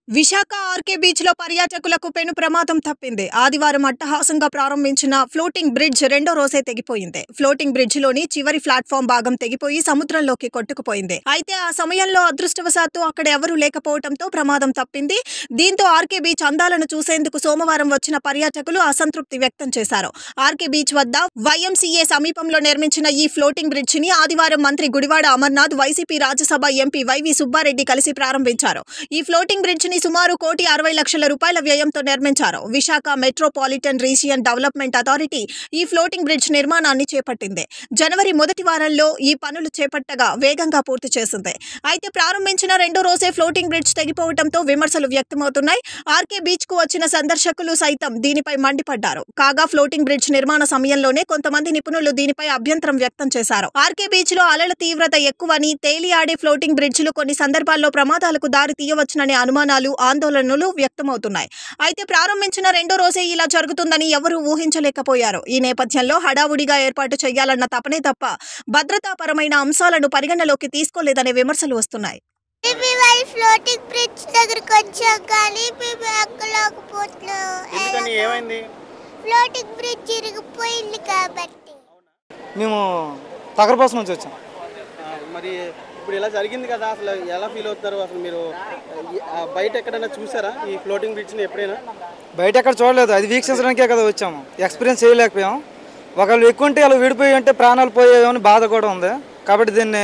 Visakha RK beach లో పర్యాటకులకు పెను ప్రమాదం తప్పింది ఆదివారం అట్టహాసంగా ప్రారంభించిన ఫ్లోటింగ్ బ్రిడ్జ్ రెండో రోజే తెగిపోయింది ఫ్లోటింగ్ బ్రిడ్జ్ లోని చివరి ప్లాట్ఫామ్ భాగం తెగిపోయి సముద్రంలోకి కొట్టుకుపోయింది అయితే ఆ సమయంలో అదృష్టవశాత్తు అక్కడ ఎవరూ లేకపోవడంతో ప్రమాదం తప్పింది దీంతో ఆర్కే బీచ్ అందాలను చూసేందుకు సోమవారం వచ్చిన పర్యాటకులు అసంతృప్తి వ్యక్తం చేశారు ఆర్కే బీచ్ వద్ద వైఎంసీఏ సమీపంలో నిర్మించిన ఈ ఫ్లోటింగ్ బ్రిడ్జ్ ని ఆదివారం మంత్రి Gudivada Amarnath YCP Rajya Sabha MP YV Subba Reddy కలిసి ప్రారంభించారు ఈ ఫ్లోటింగ్ బ్రిడ్జ్ ని సుమారు కోటి అరవై లక్షల రూపాయల వ్యయంతో నిర్మించారు Visakha metropolitan region development authority ఈ ఫ్లోటింగ్ బ్రిడ్జ్ నిర్మాణాన్ని చేపట్టింది జనవరి మొదటి వారంలో ఈ పనులు చేపట్టగా వేగంగా పూర్తి చేసింది అయితే ప్రారంభించిన రెండో రోజే ఫ్లోటింగ్ బ్రిడ్జ్ తెగిపోవడంతో విమర్శలు వ్యక్తమవుతున్నాయి ఆర్కే బీచ్ కు వచ్చిన సందర్శకులు సైతం దీనిపై మండిపడ్డారు కాగా ఫ్లోటింగ్ బ్రిడ్జ్ నిర్మాణ సమయంలోనే కొంతమంది నిపుణులు దీనిపై అభ్యంతరం వ్యక్తం చేశారు ఆర్కే బీచ్ లో అలల తీవ్రత ఎక్కువని తేలియాడే ఫ్లోటింగ్ బ్రిడ్జ్లు కొన్ని సందర్భాల్లో ప్రమాదాలకు దారి తీయవచ్చుననే అనుమానాలు ఆందోళనలు వ్యక్తమవుతున్నాయి అయితే ప్రారంభించిన రెండో రోజే ఇలా జరుగుతుందని ఎవరూ ఊహించలేకపోయారు ఈ నేపథ్యంలో హడావుడిగా ఏర్పాటు చేయాలన్న తపనే తప్ప భద్రతాపరమైన అంశాలను పరిగణలోకి తీసుకోలేదనే విమర్శలు వస్తున్నాయి మేము వాళ్ళ ఫ్లోటింగ్ బ్రిడ్జ్ దగ్గరికి వచ్చాం కానీ మేము ఎక్కలేకపోతున్నాం ఎందుకని ఏమైంది ఫ్లోటింగ్ బ్రిడ్జ్ ఇరిగిపోయింది కాబట్టి మేము తగరపాసం నుంచి వచ్చాం ఆ, మరి ఇప్పుడు ఇలా జరిగింది కదా అసలు ఎలా ఫీల్ అవుతున్నారు అసలు మీరు ఆ, బయట ఎక్కడైనా చూసారా ఈ ఫ్లోటింగ్ బ్రిడ్జ్ని ఎప్పుడైనా బయట ఎక్కడ చూడలేదు అది వీక్షించడానికే కదా వచ్చాము ఎక్స్పీరియన్స్ చేయలేకపోయాం ఒకళ్ళు ఎక్కువ ఉంటే అలా విడిపోయి ఉంటే ప్రాణాలు పోయేవని బాధ కూడా ఉంది కాబట్టి దీన్ని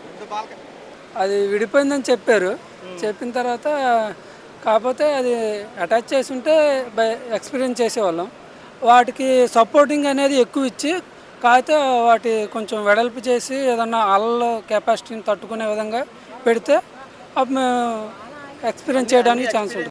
అది విడిపోయిందని చెప్పారు చెప్పిన తర్వాత కాకపోతే అది అటాచ్ చేసి ఉంటే ఎక్స్పీరియన్స్ చేసేవాళ్ళం వాటికి సపోర్టింగ్ అనేది ఎక్కువ ఇచ్చి కాకపోతే వాటి కొంచెం వెడల్పు చేసి ఏదన్నా అలల కెపాసిటీని తట్టుకునే విధంగా పెడితే అప్పుడు మేము ఎక్స్పీరియన్స్ చేయడానికి ఛాన్స్ ఉంటుంది